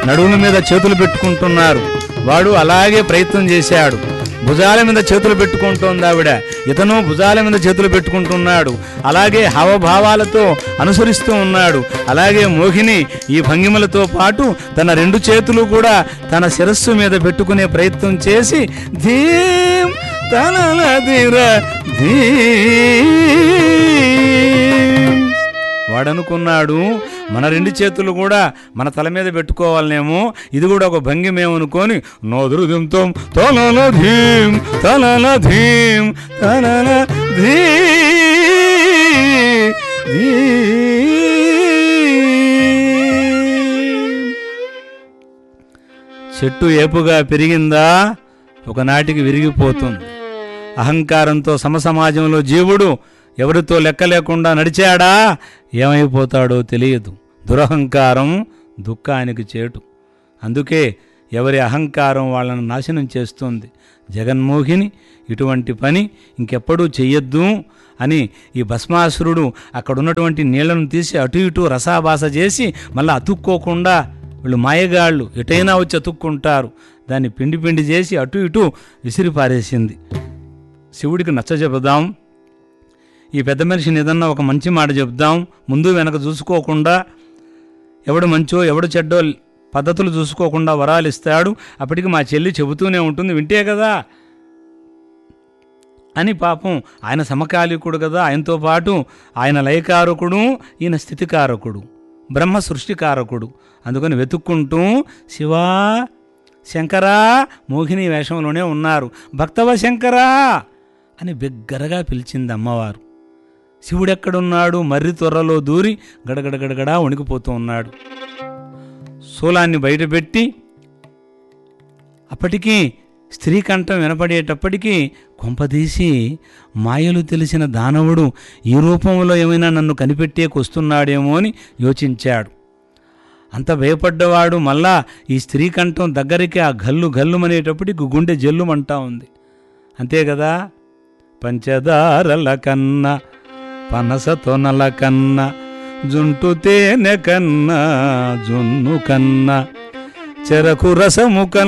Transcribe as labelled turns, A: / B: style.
A: నడుముల మీద చేతులు పెట్టుకుంటున్నారు వాడు అలాగే ప్రయత్నం చేశాడు భుజాల మీద చేతులు పెట్టుకుంటోంది ఆవిడ ఇతను భుజాల మీద చేతులు పెట్టుకుంటున్నాడు అలాగే హావభావాలతో అనుసరిస్తూ ఉన్నాడు అలాగే మోహిని ఈ భంగిమలతో పాటు తన రెండు చేతులు కూడా తన శిరస్సు మీద పెట్టుకునే ప్రయత్నం చేసి ధీం తనలదిర ధీం వాడనుకున్నాడు మన రెండు చేతులు కూడా మన తల మీద పెట్టుకోవాలనేమో ఇది కూడా ఒక భంగిమేమనుకొని నోదురుదింతో తలల ధీం తలల ధీం తలల ధీ ధీం. చెట్టు ఏపుగా పెరిగిందా ఒకనాటికి విరిగిపోతుంది అహంకారంతో సమసమాజంలో జీవుడు ఎవరితో లెక్క లేకుండా నడిచాడా ఏమైపోతాడో తెలియదు దురహంకారం దుఃఖానికి చేటు అందుకే ఎవరి అహంకారం వాళ్ళను నాశనం చేస్తుంది జగన్మోహిని ఇటువంటి పని ఇంకెప్పుడూ చెయ్యొద్దు అని ఈ భస్మాసురుడు అక్కడ ఉన్నటువంటి నీళ్లను తీసి అటు ఇటు రసాభాస చేసి మళ్ళీ అతుక్కోకుండా వీళ్ళు మాయగాళ్ళు ఎటైనా వచ్చి అతుక్కుంటారు దాన్ని పిండి పిండి చేసి అటు ఇటు విసిరి పారేసింది శివుడికి నచ్చ చెబుదాం ఈ పెద్ద మనిషిని ఏదన్నా ఒక మంచి మాట చెప్దాం ముందు వెనక చూసుకోకుండా ఎవడు మంచో ఎవడు చెడ్డో పద్ధతులు చూసుకోకుండా వరాలు ఇస్తాడు అప్పటికి మా చెల్లి చెబుతూనే ఉంటుంది వింటే కదా అని పాపం ఆయన సమకాలికుడు కదా ఆయనతో పాటు ఆయన లయకారకుడు ఈయన స్థితికారకుడు బ్రహ్మ సృష్టికారకుడు అందుకని వెతుక్కుంటూ శివా శంకరా మోహిని వేషంలోనే ఉన్నారు భక్తవ శంకరా అని బిగ్గరగా పిలిచింది అమ్మవారు శివుడెక్కడున్నాడు మర్రి త్వరలో దూరి గడగడగడగడా వణికిపోతూ ఉన్నాడు శూలాన్ని బయటపెట్టి అప్పటికీ స్త్రీ కంఠం వినపడేటప్పటికీ కొంపదీసి మాయలు తెలిసిన దానవుడు ఈ రూపంలో ఏమైనా నన్ను కనిపెట్టేకొస్తున్నాడేమో అని యోచించాడు అంత భయపడ్డవాడు మళ్ళా ఈ స్త్రీ కంఠం దగ్గరికి ఆ గల్లు గల్లుమనేటప్పటికి గుండె జల్లుమంటా ఉంది అంతే కదా పంచదారల కన్నా పనస తొనల కన్నా జుంటు తేనె కన్నా జున్ను కన్నా చెరకు రసము కన్నా